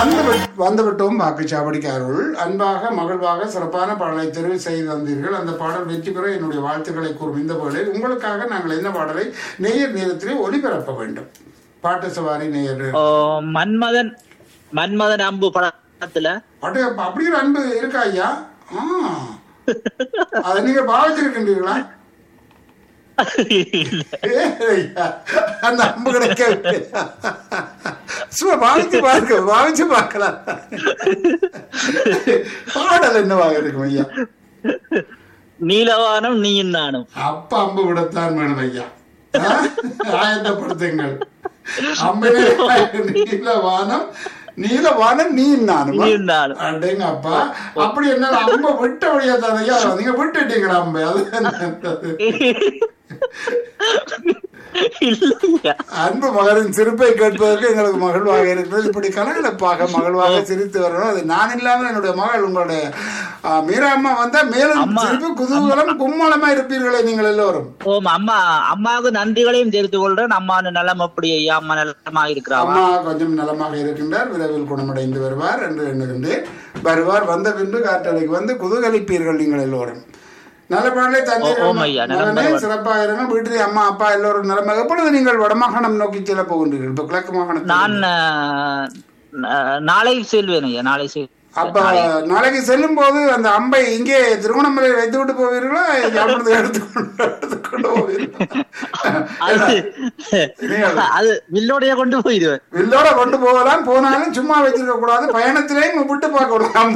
வந்து விட்- வந்து விட்டோம் வாக்குச்சாவடிக்கு அருள் அன்பாக மகிழ்வாக சிறப்பான பாடலை தெரிவு செய்து தந்தீர்கள் அந்த பாடல் வெற்றி பெற என்னுடைய வாழ்த்துக்களை கூறும் இந்த வேளையில் உங்களுக்காக நாங்கள் என்ன பாடலை நேயர் நேரத்திலே ஒளிபரப்ப வேண்டும் பாட்டு சவாரி நேயர் ஓ, மன்மதன் மன்மதன் அம்பு படத்துல பாட்டு அப்ப அப்படி ஒரு அன்பு இருக்கா ஐயா ஆ அதை நீங்க பாவிச்சிருக்கின்றீர்களா ஏ, ஐயா, அந்த அம்பு கிடைக்க சும்மா பாவிச்சு பார்க்க பாவிச்சு பார்க்கலாம் பாடல் என்னவாக இருக்கும் ஐயா நீலவானம் நீயும் நானும் அப்ப அம்பு விடத்தான் வேணும் ஐயா ஆ? ஆயத்தப்படுத்துங்கள் அம்பிலே நீலவானம் நீலவானம் நீ நானும் நீயும் நானும் அடேங்க அப்பா அப்படி என்ன அம்ப விட்ட வழியா தான் ஐயா நீங்க விட்டுட்டீங்களா அம்பை அது இல்லையா அன்பு மகரின் சிரிப்பை கேட்பதற்கு எங்களுக்கு மகிழ்வாக இருக்கிறது இப்படி கலகலப்பாக மகிழ்வாக சிரித்து வரணும் அது நான் இல்லாமல் என்னுடைய மகள் உங்களுடைய ஆ, மீரா அம்மா வந்தா மேலும் அம்மா. சிரிப்பு குதூகலம் கும்மலமா இருப்பீர்களே நீங்கள் எல்லோரும் ஓம் அம்மா அம்மாவுக்கு நன்றிகளையும் தெரிந்து கொள்றேன் அம்மா நலம் எப்படி ஐயா அம்மா நலமா இருக்கிறாவா அம்மா கொஞ்சம் நலமாக இருக்கின்றார் விரைவில் குணமடைந்து வருவார் என்று எண்ணுகின்றேன் வருவார் வந்த பின்பு காற்றலைக்கு வந்து குதூகலிப்பீர்கள் நீங்கள் எல்லோரும் நல்ல பாடலை ஓ, ஓம் ஐயா, நலம் தந்தீர்கள் பெறுவார். சிறப்பாக இருங்கள் வீட்டிலே அம்மா அப்பா எல்லோரும் நலமாக எப்பொழுது நீங்கள் வடமாகாணம் நோக்கி செல்ல போகின்றீர்கள் இப்ப கிழக்கு மாகாணத்தில் நான் அஹ், நா- நாளை செல்வேன் ஐயா நாளை செல்வேன் அப்ப நாளைக்கு செல்லும் போது அந்த அம்பை இங்கே திருவண்ணாமலை வைத்து விட்டு போவீர்களா யாழ்ப்பாணத்துக்கு எடுத்துக்கொண்டு எடுத்துக்கொண்டு போவீர்களா அது நீங்கள் அது வில்லோடைய கொண்டு போயிடுவேன் வில்லோட கொண்டு போகலாம் போனாலும் சும்மா வச்சிருக்க கூடாது பயணத்திலேயும் விட்டு பார்க்க கூடாது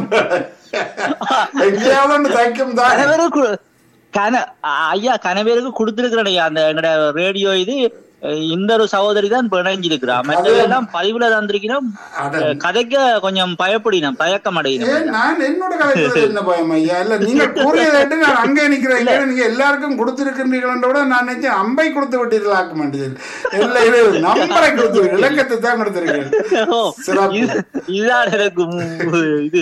எங்கேயாவது ஒன்று தைக்கும் தான் கணவருக்கு கன ஐயா கணவருக்கு கொடுத்திருக்கிறேன் ஐயா அந்த எங்கட ரேடியோ இது அஹ், இந்த ஒரு சகோதரி தான் பிணைஞ்சிருக்கிறா மற்றவெல்லாம் பதிவுல தந்திருக்கிறோம் அட, கதைக்க கொஞ்சம் பயப்படினோம் தயக்கம் அடையினோம் ஏன் நான் என்னோட கதைக்கு என்ன பயம் ஐயா இல்ல நீங்க கூறியதை நான் அங்கே நிக்கிறேன் இங்கே நீங்க எல்லாருக்கும் கொடுத்திருக்கின்றீர்கள் கூட நான் நினைச்சேன் அம்பை கொடுத்து விட்டீர்கள் ஆக்க மாட்டேன் இல்ல இது நம்பரை கொடுத்து இலக்கத்தை தான் கொடுத்திருக்கீர்கள் ஓ, சிறப்பு. இது- இதுதான் எனக்கு மு- இது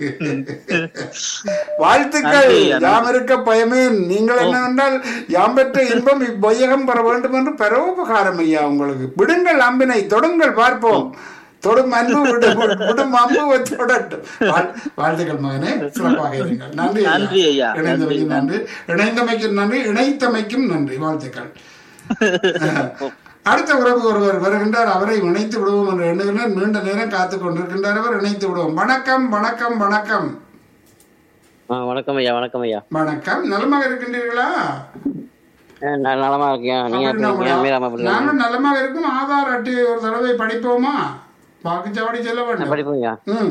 வாழ்த்துக்கள் நன்றி, நன்றி. யாம் இருக்க பயமே நீங்கள் என்னவென்றால் யாம் பெற்ற இன்பம் இவ்வையகம் பெற வேண்டும் என்று பரோபகாரம் ஐயா உங்களுக்கு விடுங்கள் அம்பினை தொடுங்கள் பார்ப்போம் தொடும் அன்பு விடு விடும் அம்பு தொடட்டும் வாழ்- வாழ்த்துக்கள் மகனே சிறப்பாக இருங்கள் நன்றி ஐயா. நன்றி ஐயா. இணைந்தமைக்கும் நன்றி இணைந்தமைக்கும் நன்றி இணைத்தமைக்கும் நன்றி வாழ்த்துக்கள் அடுத்த உறவு ஒருவர் வருகின்றார் அவரை இணைத்து விடுவோம் என்று எண்ணுகிறேன் நீண்ட நேரம் காத்துக் கொண்டிருக்கின்றார் அவர் இணைத்து விடுவோம் வணக்கம் வணக்கம் வணக்கம் ஆ வணக்கம் ஐயா வணக்கம் ஐயா வணக்கம் நலமாக இருக்கின்றீர்களா ஆ, நான் நலமா இருக்கேன் நீங்க எப்படி இருக்கீங்க மீராமா எப்படி இருக்கீங்க? நானும் நலமாக இருக்கும் ஆதார் அட்டை ஒரு தடவை படிப்போமா வாக்குச்சாவடி செல்ல வேண்டும் படிப்போம் ஐயா ம்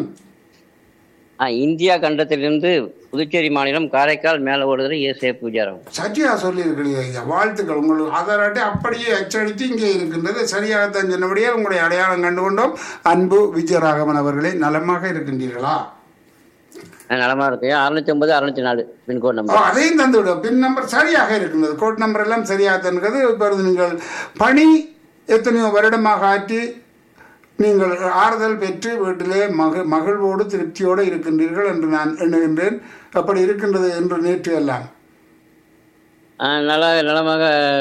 ஆ இந்தியா கண்டத்திலிருந்து புதுச்சேரி மாநிலம் காரைக்கால் மேல ஓடுதல் ஏ சே பூஜாரம் சரியா சொல்லி இருக்கிறீங்க ஐயா வாழ்த்துக்கள் உங்களுக்கு ஆதார் அட்டை அப்படியே அச்சடித்து இங்கே இருக்கின்றது சரியாகத்தான் சொன்னபடியே உங்களுடைய அடையாளம் கண்டுகொண்டோம் அன்பு விஜயராகவன் அவர்களே நலமாக இருக்கின்றீர்களா நான் நலமா இருக்கேன் அறுநூத்தி ஒன்பது அறுநூத்தி நாலு பின்கோட் ஓ, நம்பர் அதையும் தந்து விடும் பின் நம்பர் சரியாக இருக்கின்றது கோட் நம்பர் எல்லாம் சரியாக தருகிறது இப்பொழுது நீங்கள் பணி எத்தனையோ வருடமாக ஆற்றி நீங்கள் ஆறுதல் பெற்று வீட்டிலே மக மகிழ்வோடு திருப்தியோடு இருக்கின்றீர்கள் என்று நான் எண்ணுகின்றேன் அப்படி இருக்கின்றது என்று நேற்று எல்லாம் ஆ, நல்லா நலமாக